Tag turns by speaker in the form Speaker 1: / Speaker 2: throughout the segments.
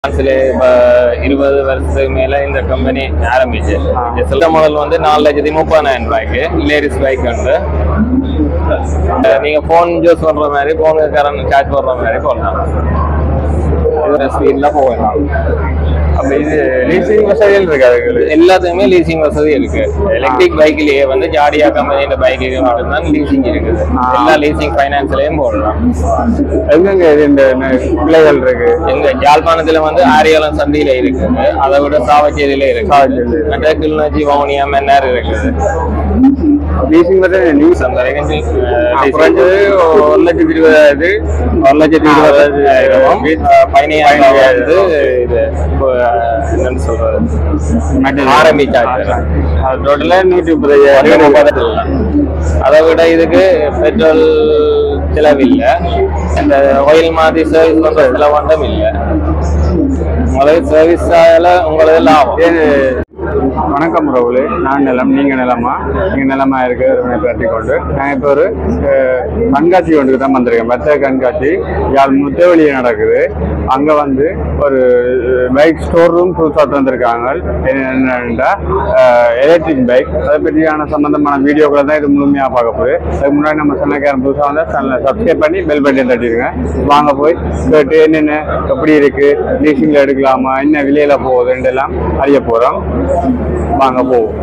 Speaker 1: பிரான்ஸ்ல இப்ப இருபது வருஷத்துக்கு மேல இந்த கம்பெனி ஆரம்பிச்சு இந்த சில மாடல் வந்து நாலு லட்சத்தி முப்பதாயிரம் ரூபாய்க்கு லேடிஸ் பைக் உண்டு அஹ் நீங்க போன் யூஸ் பண்ற மாதிரி போன் கரண்ட் சார்ஜ் போடுற மாதிரி போடலாம் இது ஸ்பீட்ல போகலாம்
Speaker 2: அப்ப இது லீசிங் வசதிகள் இருக்காது
Speaker 1: எல்லாத்துக்குமே லீசிங் வசதி இருக்கு எலக்ட்ரிக் பைக்லயே வந்து ஜாடியா கம்பெனியோட பைக்கு மட்டும்தான் லீசிங் இருக்குது எல்லா லீசிங் ஃபைனான்ஸ்லயும் போடலாம்
Speaker 2: எங்கெங்க இது இந்த ந- கிளைகள் இருக்கு
Speaker 1: எங்க யாழ்ப்பாணத்துல வந்து ஆரியாலம் சந்தையில இருக்குது அதை விட சாவச்சேரியில இருக்கு
Speaker 2: சாவச்சேரியில.
Speaker 1: மற்ற கிளிநொச்சி வவுனியா மன்னார் இருக்குது
Speaker 2: லீசிங் வந்து லீஸ்
Speaker 1: அந்த வரைக்கும் அஹ்,
Speaker 2: குறைஞ்சது ஒரு லட்சத்தி இருபதாயிரத்து
Speaker 1: ஒரு லட்சத்தி இருபதாயிரம் பதினையாயிரம் வந்து இது இப்போ, என்னன்னு சொல்றது ஆரம்பி சார்ஜர்
Speaker 2: டோட்டலா நூற்றி முப்பத்தையாயிரம்
Speaker 1: அதை விட இதுக்கு பெட்ரோல் செலவில்லை இந்த ஆயில் மாதிரி சர்வீஸ் பண்ற செலவாண்டம் இல்லை உங்களுக்கு சர்வீஸ் உங்களுக்கு லாபம்
Speaker 2: இது வணக்கம் ரோகுலு நான் நிலம் நீங்க நிலமா நீங்க நிலமா இருக்கு பற்றி கொண்டு நான் இப்போ ஒரு அஹ், கண்காட்சி ஒன்றுக்கு தான் வந்திருக்கேன் பத்த கண்காட்சி யாழ் முத்தவெளியில் நடக்குது அங்க வந்து ஒரு பைக் ஸ்டோர் ரூம் புதுசாக தந்திருக்காங்க என்னென்னா எலக்ட்ரிக் பைக் அதை பற்றியான சம்பந்தமான வீடியோக்களை தான் இது முழுமையாக பார்க்க போகுது அதுக்கு முன்னாடி நம்ம சொன்னக்காரன் புதுசாக வந்து சேனலை சப்ஸ்கிரைப் பண்ணி பெல் பட்டன் தட்டிடுங்க வாங்க போய் கேட்டு என்னென்ன எப்படி இருக்கு லீசிங்கில் எடுக்கலாமா என்ன விலையில போகுதுன்னு எல்லாம் அறிய போகிறோம் வாங்க போவோம்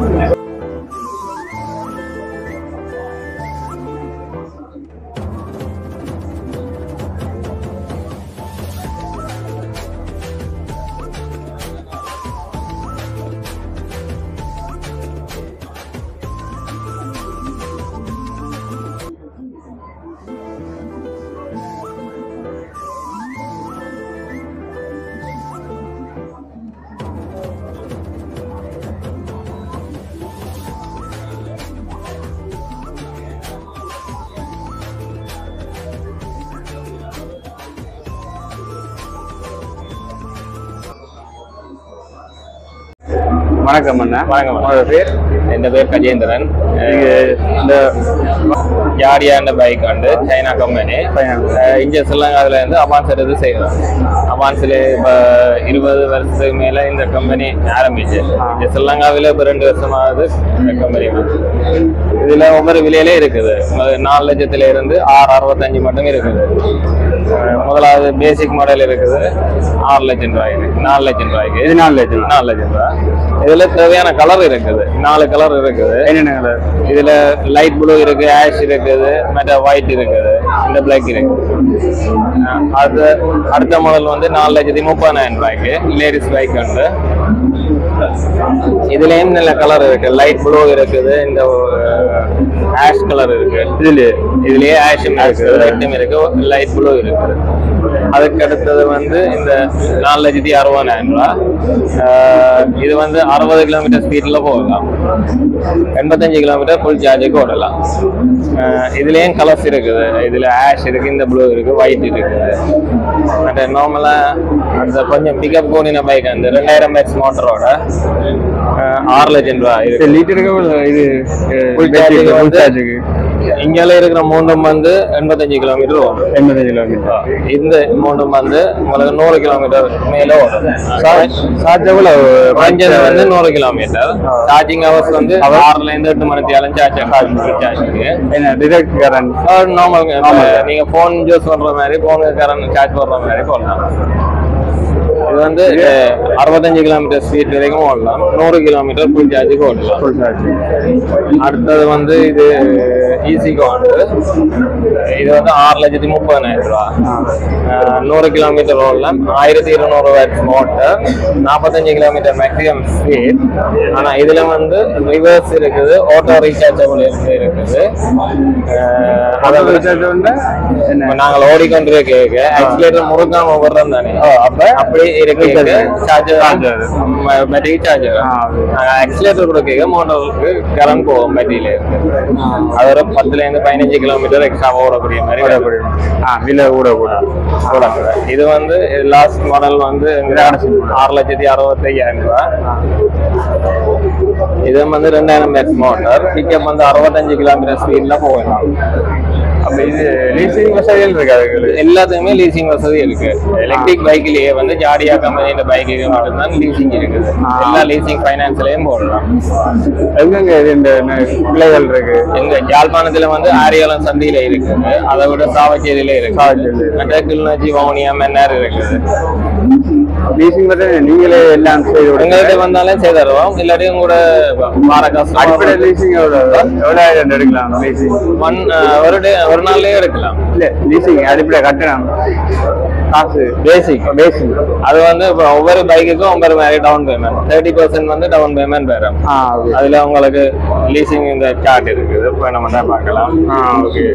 Speaker 2: வணக்கம் அண்ணா
Speaker 1: வணக்கம்.
Speaker 2: உங்களோட பேர்
Speaker 1: என் பேர் கஜேந்திரன்
Speaker 2: நீங்க இந்த
Speaker 1: ஜாடியான பைக் வந்து சைனா கம்பெனி
Speaker 2: China.
Speaker 1: இங்க ஸ்ரீலங்காவில் இருந்து அவான்ஸ் எடுத்து செய்யறோம் அவான்ஸ்ல இப்போ இருபது வருஷத்துக்கு மேல இந்த கம்பெனி ஆரம்பிச்சு இங்க ஸ்ரீலங்காவில் இப்போ ரெண்டு வருஷமாவது இந்த கம்பெனி வந்து இதுல ஒவ்வொரு விலையிலே இருக்குது உங்களுக்கு நாலு லட்சத்துல இருந்து ஆறு அறுபத்தஞ்சு மட்டும் இருக்குது அஹ் முதலாவது பேசிக் மாடல் இருக்குது ஆறு லட்சம் ரூபாய்க்கு நாலு லட்சம் ரூபாய்க்கு
Speaker 2: இது நாலு லட்சம்
Speaker 1: நாலு லட்சம் ரூபாய் இதுல தேவையான கலர் இருக்குது நாலு கலர் இருக்குது
Speaker 2: என்னென்ன colour?
Speaker 1: இதுல லைட் ப்ளூ இருக்கு ஆஷ் இருக்குது மற்ற ஒயிட் இருக்குது இந்த பிளாக் இருக்கு அஹ் அது அடுத்த மாடல் வந்து நாலு லட்சத்தி முப்பதாயிரம் ரூபாய்க்கு லேடிஸ் பைக் உண்டு இதுலயும் நல்ல கலர் இருக்கு லைட் ப்ளூ இருக்குது இந்த ஆஷ் கலர் இருக்கு
Speaker 2: இதுலயே
Speaker 1: இதுலயே ஆஷும் இருக்கு ரெட்டும் இருக்கு லைட் ப்ளூ இருக்கு அதுக்கு அடுத்தது வந்து இந்த நாலு லட்சத்தி அறுபதாயிரம் ரூபாய் ஆஹ் இது வந்து அறுபது கிலோமீட்டர் ஸ்பீட்ல போகலாம் எண்பத்தஞ்சு கிலோமீட்டர் ஃபுல் சார்ஜுக்கு ஓடலாம் ஆஹ் இதுலயும் கலர்ஸ் இருக்குது இதுல ஆஷ் இருக்கு இந்த ப்ளூ இருக்கு ஒயிட் இருக்குது அந்த நார்மலா அந்த கொஞ்சம் பிக்கப் கூடின பைக் அந்த ரெண்டாயிரம் பேட்ஸ் மோட்டரோட ஆறு லட்சம் ரூபாய் இருக்கு
Speaker 2: லிட்டருக்கு இது
Speaker 1: Full charge க்கு
Speaker 2: ஃபுல்
Speaker 1: வந்து-
Speaker 2: சார்ஜுக்கு
Speaker 1: இங்கால இருக்கிற மூண்டும் வந்து எண்பத்தஞ்சு கிலோமீட்டர் ஓடும்
Speaker 2: எண்பத்தஞ்சு கிலோமீட்டர்
Speaker 1: இந்த மூண்டும் வந்து உங்களுக்கு நூறு கிலோமீட்டர் மேல ஓடும்
Speaker 2: சார்ஜ் எவ்வளவு
Speaker 1: குறைஞ்சது வந்து நூறு கிலோமீட்டர் சார்ஜிங் ஹவர்ஸ் வந்து ஆறுல இருந்து எட்டு மணி நேரம் சார்ஜ் சார்ஜுக்கு
Speaker 2: என்ன டிரெக்ட் கரண்ட்
Speaker 1: நார்மல் நீங்க போன் யூஸ் பண்ற மாதிரி போன் கரண்ட் சார்ஜ் போடுற மாதிரி போடலாம் இது வந்து அஹ், அறுபத்தஞ்சு கிலோமீட்டர் ஸ்பீட் வரைக்கும் ஓடலாம் நூறு கிலோமீட்டர் ஃபுல் சார்ஜுக்கு ஓடலாம்
Speaker 2: ஃபுல் சார்ஜ்
Speaker 1: அடுத்தது வந்து இது ஈஸிக்கு வந்து இது வந்து ஆறு லட்சத்தி முப்பதாயிரம் ரூபா அஹ் நூறு கிலோமீட்டர் ஓடலாம் ஆயிரத்தி இருநூறு வாட்ஸ் மோட்டர் நாற்பத்தஞ்சு கிலோமீட்டர் மேக்ஸிமம் ஸ்பீட் ஆனா இதுல வந்து ரிவர்ஸ் இருக்குது ஆட்டோ ரீசார்ஜபிள் இருக்குது அஹ் அதை
Speaker 2: ஃபுல்
Speaker 1: விட-
Speaker 2: சார்ஜ் வந்து என்ன
Speaker 1: இப்ப நாங்கள் ஓடிக்கொண்டிருக்க கேட்க ஆக்சிலேட்டர் முறுக்காம விடுறோம் தானே அப்ப அப்படி இருக்கு சார்ஜர்
Speaker 2: Charger.
Speaker 1: பேட்டரி சார்ஜர்
Speaker 2: ஆ.
Speaker 1: ஆக்சிலேட்டர் கூட கேட்க மோட்டருக்கு கரண்ட் போகும் பேட்டரியில இருக்கு அது ஒரு பத்துல இருந்து பதினஞ்சு கிலோமீட்டர் எக்ஸ்ட்ரா ஓடக்கூடிய மாதிரி
Speaker 2: விடப்படும் ஆ விலை கூட கூட
Speaker 1: ஓடக்கூட இது வந்து லாஸ்ட் மாடல் வந்து ஆறு லட்சத்தி அறுபத்தி ஐயாயிரம் ரூபாய் இது வந்து ரெண்டாயிரம் பேட்ஸ் மோட்டர் பிக்கப் வந்து அறுபத்தஞ்சு கிலோமீட்டர் ஸ்பீட்ல போகலாம்
Speaker 2: அப்ப இது லீசிங் வசதிகள் இருக்கு அதுக்கு
Speaker 1: எல்லாத்துக்குமே லீசிங் வசதி இருக்கு எலக்ட்ரிக் பைக்லயே வந்து ஜாடியா கம்பெனியோட பைக்கு மட்டும்தான் லீசிங் இருக்குது
Speaker 2: ஆ.
Speaker 1: எல்லா லீசிங் ஃபைனான்ஸ்லயும் போடலாம்
Speaker 2: எங்கெங்க இது இந்த ந- பிள்ளைகள் இருக்கு
Speaker 1: எங்க யாழ்ப்பாணத்துல வந்து ஆரியலம் சந்தியில இருக்குது அதை விட சாவச்சேரியில இருக்கு
Speaker 2: சாவச்சேரியில இருக்கு.
Speaker 1: மற்ற கிளிநொச்சி வவுனியா மன்னார் இருக்குது
Speaker 2: லீசிங் வந்து நீங்களே எல்லாம் செய்து
Speaker 1: எங்ககிட்ட
Speaker 2: விடுங்க
Speaker 1: வந்தாலும் செய்து தருவோம் இல்லாட்டியும் கூட வார காசு
Speaker 2: அடிப்படை லீசிங் எவ்வளோ எவ்வளோ எடுக்கலாம் லீசிங்
Speaker 1: ஒன் ஒரு டே ஒரு நாள்லயே எடுக்கலாம்
Speaker 2: இல்ல லீசிங் அடிப்படை கட்டணம் காசு
Speaker 1: பேசிக்
Speaker 2: பேசிக்
Speaker 1: அது வந்து இப்போ ஒவ்வொரு பைக்குக்கும் ஒவ்வொரு மாதிரி டவுன் பேமெண்ட் தேர்ட்டி பர்சன்ட் வந்து டவுன் பேமெண்ட் வரும்
Speaker 2: ஆ ஓகே
Speaker 1: அதுல உங்களுக்கு லீசிங் இந்த சார்ட் இருக்குது இப்போ நம்ம தான் பார்க்கலாம்
Speaker 2: ஆ ஓகே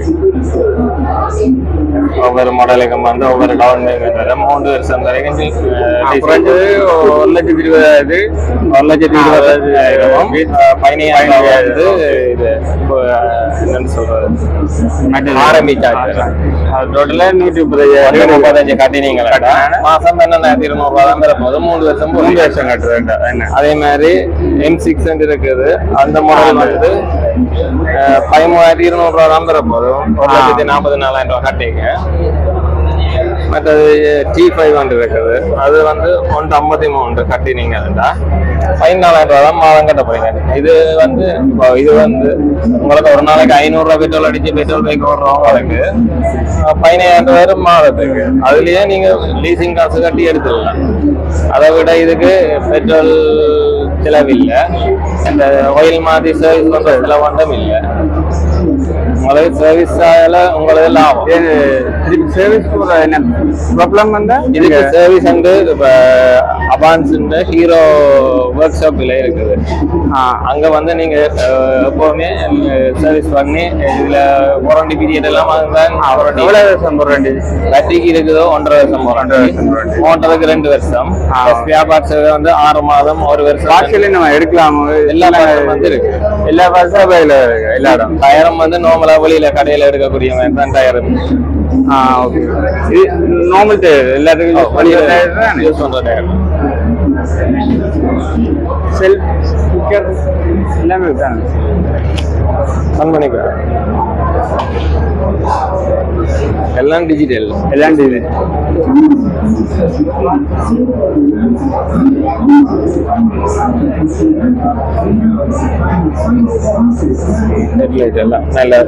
Speaker 1: ஒவ்வொரு மாடலுக்கும் வந்து ஒவ்வொரு டவுன் பேமெண்ட் வரும் மூன்று வருஷம் வரைக்கும் அஹ், leasing.
Speaker 2: குறைஞ்சது ஒரு லட்சத்தி இருபதாயிரத்து
Speaker 1: ஒரு லட்சத்தி
Speaker 2: ஆ,
Speaker 1: இருபதாயிரமும்
Speaker 2: வீட்-
Speaker 1: பதினையாயிரம் வந்து
Speaker 2: பதினையாயிரம்.
Speaker 1: இது இப்போ, என்னன்னு சொல்றது
Speaker 2: மற்றது.
Speaker 1: ஆரம்பி சார்ஜ்
Speaker 2: அது டோட்டலா நூற்றி
Speaker 1: ஒரு
Speaker 2: முப்பத்தையாயிரம்
Speaker 1: முப்பத்தஞ்சு கட்டினீங்களா
Speaker 2: கட்டினா.
Speaker 1: மாசம் பன்னெண்டாயிரத்தி இருநூறு ரூபா தான் பெறப்போது மூணு வருஷம்
Speaker 2: மூணு
Speaker 1: போகுது.
Speaker 2: வருஷம் கட்டுறேன்டா என்ன
Speaker 1: அதே மாதிரி எம் சிக்ஸ் இருக்குது அந்த மாடல் வந்து அஹ், பதிமூவாயிரத்தி இருநூறு ரூபா தான் பெறப்போது ஒரு
Speaker 2: ஆ.
Speaker 1: லட்சத்தி நாற்பத்தி நாலாயிரம் ரூபா கட்டிங்க மற்றது டி ஃபைவ் வந்து இருக்குது அது வந்து ஒன்று ஐம்பத்தி மூணு கட்டினீங்கன்னா பதினாலாயிரம் ரூபா தான் மாதம் கட்ட போறீங்க இது வந்து இப்போ இது வந்து உங்களுக்கு ஒரு நாளைக்கு ஐநூறுரூவா பெட்ரோல் அடிச்சு பெட்ரோல் பைக் ஓடுறவங்களுக்கு அஹ், பதினாயிரம் ரூபா வரும் மாதத்துக்கு அதுலயே நீங்க லீசிங் காசு கட்டி எடுத்துடலாம் அதை விட இதுக்கு பெட்ரோல் செலவில்லை இந்த ஆயில் மாற்றி சர்வீஸ் பண்ற செலவாண்டம் இல்லை உங்களுக்கு சர்வீஸ் ஆகல உங்களுக்கு லாபம்
Speaker 2: இது திருப்பி சர்வீஸ் போகிற என்ன ப்ராப்ளம் வந்தா
Speaker 1: இதுக்கு சர்வீஸ் வந்து இப்போ அபான்ஸ் ஹீரோ ஒர்க் ஷாப்ல இருக்குது
Speaker 2: ஆ
Speaker 1: அங்க வந்து நீங்க அஹ், எப்பவுமே சர்வீஸ் பண்ணி இதுல வாரண்டி பீரியட் எல்லாம் வாங்குதான் வாரண்டி
Speaker 2: எவ்வளோ வருஷம் போடுறேன்
Speaker 1: பேட்டரிக்கு இருக்குதோ ஒன்றரை வருஷம்
Speaker 2: ஒன்றரை வருஷம் warranty.
Speaker 1: மோட்டருக்கு ரெண்டு வருஷம்
Speaker 2: ஆ.
Speaker 1: வியாபார வந்து ஆறு மாதம் ஒரு வருஷம்
Speaker 2: பார்சல் நம்ம எடுக்கலாமா
Speaker 1: எல்லா பார்ட்ஸும் வந்து இருக்கு.
Speaker 2: எல்லா பார்சலும் அவையில் இருக்கு எல்லா இடம்
Speaker 1: டயரும் வந்து நார்மலா வெளியில கடையில எடுக்கக்கூடிய மாதிரி தான் டயர்
Speaker 2: ஆ ஓகே இது நார்மல் டயர் எல்லாத்துக்கும் யூஸ் பண்ணுற டயர் தானே
Speaker 1: யூஸ் பண்ற டயர்
Speaker 2: செல் ஸ்பீக்கர் எல்லாமே தானே
Speaker 1: ஆன் பண்ணிக்கலாம் எல்லாம் டிஜிட்டல்
Speaker 2: எல்லாம் இது
Speaker 1: ஹெட்லைட் எல்லாம் நல்ல